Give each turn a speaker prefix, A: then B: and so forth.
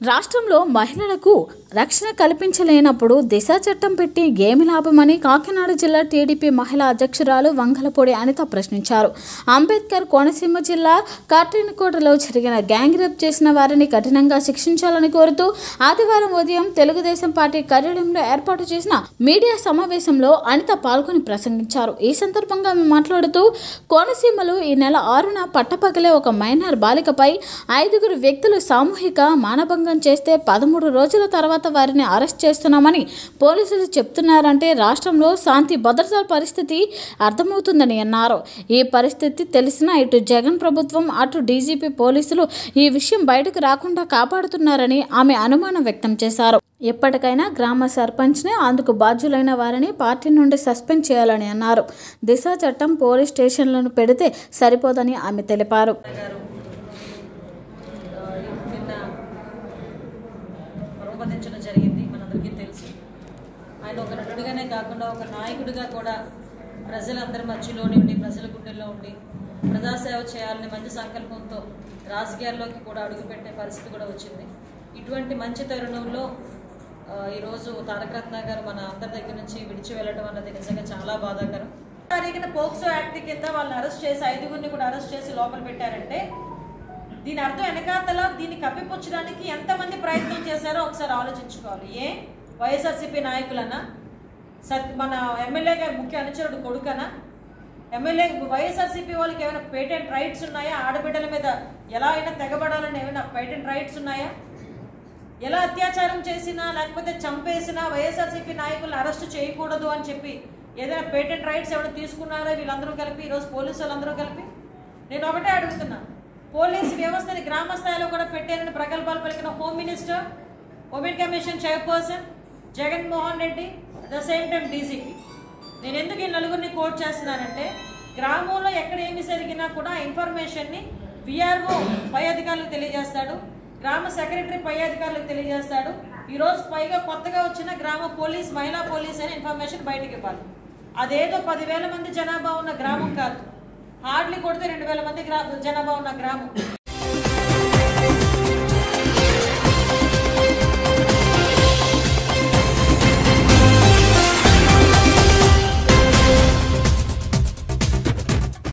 A: రాష్ట్రంలో మహిళలకు రక్షణ కల్పించలేనప్పుడు దిశ చట్టం పెట్టి ఏమి లాభమని కాకినాడ జిల్లా టీడీపీ మహిళా అధ్యక్షురాలు వంగలపూడి అనిత ప్రశ్నించారు అంబేద్కర్ కోనసీమ జిల్లా కార్టిన్కోటలో జరిగిన గ్యాంగ్ రేప్ చేసిన వారిని కఠినంగా శిక్షించాలని కోరుతూ ఆదివారం ఉదయం తెలుగుదేశం పార్టీ కార్యాలయంలో ఏర్పాటు చేసిన మీడియా సమావేశంలో అనిత పాల్గొని ప్రసంగించారు ఈ సందర్భంగా ఆమె మాట్లాడుతూ కోనసీమలో ఈ నెల ఆరున పట్టపగలే ఒక మైనర్ బాలికపై ఐదుగురు వ్యక్తులు సామూహిక మానభంగం చేస్తే పదమూడు రోజుల తర్వాత వారిని అరెస్ట్ చేస్తున్నామని పోలీసులు చెప్తున్నారంటే రాష్ట్రంలో శాంతి భద్రతల పరిస్థితి అర్థమవుతుందని అన్నారు ఈ పరిస్థితి తెలిసిన ఇటు జగన్ ప్రభుత్వం అటు డీజీపీ పోలీసులు ఈ విషయం బయటకు రాకుండా కాపాడుతున్నారని ఆమె అనుమానం వ్యక్తం చేశారు ఎప్పటికైనా గ్రామ సర్పంచ్ని అందుకు బాధ్యులైన వారిని పార్టీ నుండి సస్పెండ్ చేయాలని అన్నారు దిశ చట్టం పోలీస్ స్టేషన్లను పెడితే సరిపోదని ఆమె తెలిపారు
B: గారు ఆ, నిన్న పరోపదించడం జరిగింది మనందరికీ తెలుసు ఆయన ఒక నటుడిగానే కాకుండా ఒక నాయకుడిగా కూడా ప్రజలందరి మధ్యలోనే ఉండి ప్రజల గుండెల్లో ఉండి ప్రజాసేవ చేయాలని మంచి సంకల్పంతో రాజకీయాల్లోకి కూడా అడుగుపెట్టే పరిస్థితి కూడా వచ్చింది ఇటువంటి మంచి తరుణంలో ఆ, ఈరోజు తారక రత్న గారు మన అందరి దగ్గర నుంచి విడిచి వెళ్ళడం అన్నది నిజంగా చాలా బాధాకరం తారీఖున పోక్సో యాక్ట్ కింద వాళ్ళని అరెస్ట్ చేసి ఐదుగురిని కూడా అరెస్ట్ చేసి లోపల పెట్టారంటే దీని అర్థం వెనకాతల దీన్ని కప్పిపుచ్చడానికి ఎంతమంది ప్రయత్నం చేశారో ఒకసారి ఆలోచించుకోవాలి ఏ వైఎస్ఆర్సీపీ నాయకులనా సత్ మన ఎమ్మెల్యే గారి ముఖ్య అనుచరుడు కొడుకనా ఎమ్మెల్యే వైఎస్ఆర్సీపీ వాళ్ళకి ఏమైనా పేటెంట్ రైట్స్ ఉన్నాయా ఆడబిడ్డల మీద ఎలా అయినా తెగబడాలని ఏమైనా పేటెంట్ రైట్స్ ఉన్నాయా ఎలా అత్యాచారం చేసినా లేకపోతే చంపేసినా వైఎస్ఆర్సీపీ నాయకులను అరెస్ట్ చేయకూడదు అని చెప్పి ఏదైనా పేటెంట్ రైట్స్ ఎవరైనా తీసుకున్నారో వీళ్ళందరూ కలిపి ఈరోజు పోలీసు వాళ్ళందరూ కలిపి నేను ఒకటే అడుగుతున్నా పోలీసు వ్యవస్థని గ్రామ స్థాయిలో కూడా పెట్టారని ప్రగల్భాలు పలికిన home minister women commission chairperson Jaganmohan Reddy at the same time DGP నేను ఎందుకు ఈ నలుగురిని కోట్ చేస్తున్నానంటే గ్రామంలో ఎక్కడ ఏమి జరిగినా కూడా ఆ ఇన్ఫర్మేషన్ని విఆర్ఓ పై అధికారులకు తెలియజేస్తాడు గ్రామ సెక్రటరీ పై అధికారులకు తెలియజేస్తాడు ఈరోజు పైగా కొత్తగా వచ్చిన గ్రామ పోలీస్ మహిళా పోలీస్ అనే ఇన్ఫర్మేషన్ బయటకు ఇవ్వాలి అదేదో పదివేల మంది జనాభా ఉన్న గ్రామం కాదు హార్డ్లీ కొడితే రెండు వేల మంది గ్రా జనాభా ఉన్న గ్రామం